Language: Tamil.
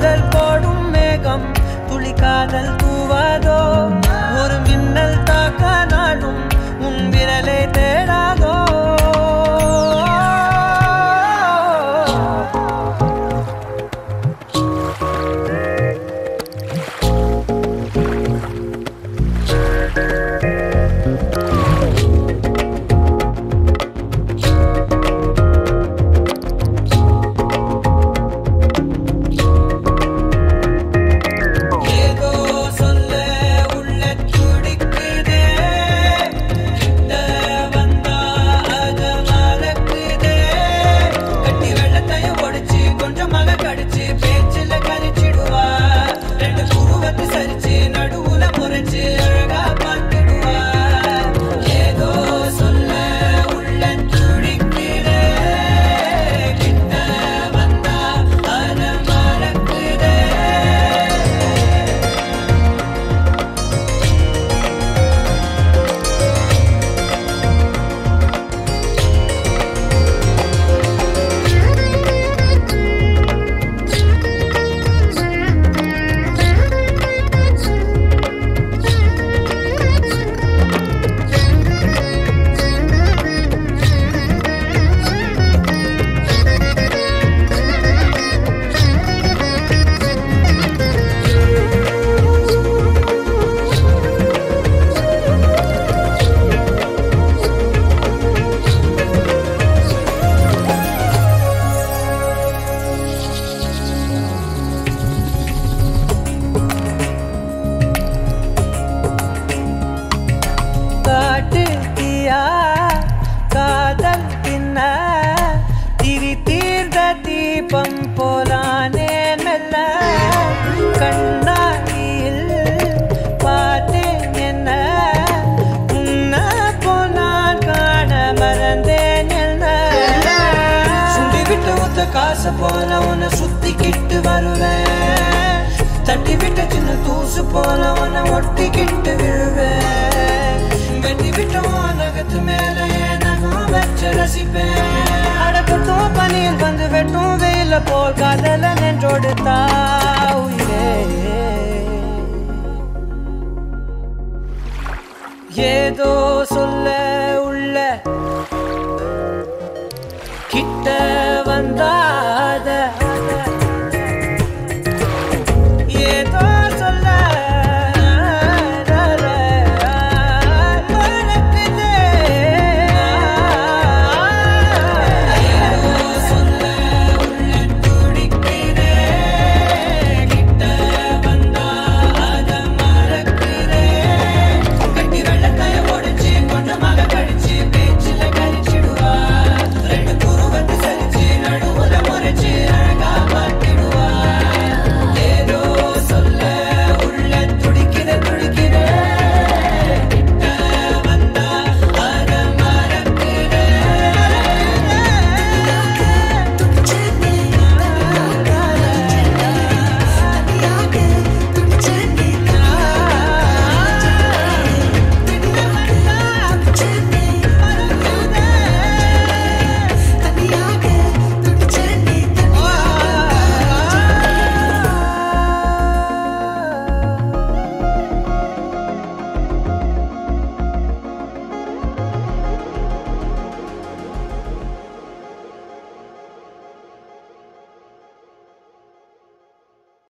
தூரல் போடும் மேகம் துளி காதல் தூவாதோ ஒரு மின்னல் தாக்க நாடும் உன் விரலை தேடாதோ ஏதோ சொல்ல உள்ள துடிக்குதே கிட்ட வந்தா அத மறக்குதே கட்டி வெள்ளத்தையும் ஒடிச்சு கொஞ்சம் மக கடிச்சு பேச்சுல கரிச்சிடுவா ரெண்டு குருவத்து சரிச்சு நடுவுல முறைச்சு அழகா பார்த்துடுவா ஏதோ சொல்ல உள்ள துடிக்குதே கிட்ட வந்தா அத மறக்குதே காட்டு தீயா காதல் தின்ன திரி தீர்ந்த தீபம் போலானே மெல்ல கண்ணாடியில் பார்த்தேன் என்ன உன்ன போனான் காண மறந்தேன் என்ன சுண்டி விட்டு ஒத்த காசு போல உன்னை சுத்திக்கிட்டு வருவேன் தட்டி விட்ட சின்ன தூசு போல உன்னை ஒட்டிக்கிட்டு விழுவேன் வெட்டி விட்ட உன் நகத்து மேல என் நகம் வச்சு ரசிப்பேன் அடக்கட்டும் பனியில் வந்து வெட்டும் வெயில போல் காதல நின்றோடு தாவுயிரே ஏதோ சொல்ல